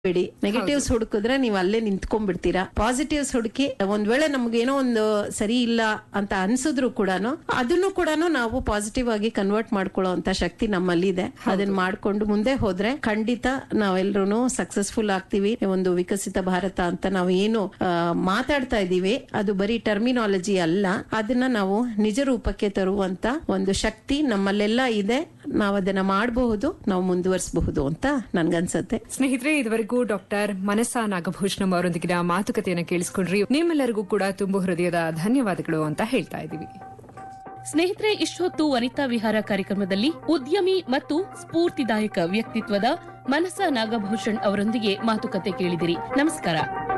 ಬೇಡಿ negatives ಹುಡುಕಿದ್ರೆ ನೀವು ಅಲ್ಲೇ ನಿಂತ್ಕೊಂಡ್ಬಿಡ್ತೀರಾ positives ಹುಡುಕಿ ಒಂದ್ ವೇಳೆ ನಮ್ಗೇನೋ ಒಂದು ಸರಿ ಇಲ್ಲ ಅಂತ ಅನ್ಸಿದ್ರು ಕೂಡ ಅದನ್ನು ಕೂಡ ನಾವು ಪಾಸಿಟಿವ್ ಆಗಿ ಕನ್ವರ್ಟ್ ಮಾಡ್ಕೊಳ್ಳೋ ಅಂತ ಶಕ್ತಿ ನಮ್ಮಲ್ಲಿ ಇದೆ ಅದನ್ನ ಮಾಡ್ಕೊಂಡು ಮುಂದೆ ಹೋದ್ರೆ ಖಂಡಿತ ನಾವೆಲ್ಲರೂ ಸಕ್ಸಸ್ಫುಲ್ ಆಗ್ತೀವಿ ಒಂದು ವಿಕಸಿತ ಭಾರತ ಅಂತ ನಾವು ಏನು ಆ, ಮಾತಾಡ್ತಾ ಇದೀವಿ ಅದು ಬರೀ ಟರ್ಮಿನಾಲಜಿ ಅಲ್ಲ ಅದನ್ನ ನಾವು ನಿಜ ರೂಪಕ್ಕೆ ತರುವಂತ ಒಂದು ಶಕ್ತಿ ನಮ್ಮಲ್ಲೆಲ್ಲ ಇದೆ ನಾವು ಅದನ್ನ ಮಾಡಬಹುದು ನಾವು ಮುಂದುವರಿಸಬಹುದು ಅಂತ ನನ್ಗನ್ಸತ್ತೆ ಸ್ನೇಹಿತರೆ ಇದುವರೆಗೂ ಡಾಕ್ಟರ್ ಮನಸಾ ನಾಗಭೂಷಣಂ ಅವರೊಂದಿಗಿನ ಮಾತುಕತೆಯನ್ನು ಕೇಳಿಸ್ಕೊಂಡ್ರಿ ನಿಮ್ಮೆಲ್ಲರಿಗೂ ಕೂಡ ತುಂಬು ಹೃದಯದ ಧನ್ಯವಾದಗಳು ಅಂತ ಹೇಳ್ತಾ ಇದೀವಿ ಸ್ನೇಹಿತರೆ ಇಷ್ಟೊತ್ತು ವನಿತಾ ವಿಹಾರ ಕಾರ್ಯಕ್ರಮದಲ್ಲಿ ಉದ್ಯಮಿ ಮತ್ತು ಸ್ಫೂರ್ತಿದಾಯಕ ವ್ಯಕ್ತಿತ್ವದ ಮನಸ ನಾಗಭೂಷಣ್ ಅವರೊಂದಿಗೆ ಮಾತುಕತೆ ಕೇಳಿದಿರಿ ನಮಸ್ಕಾರ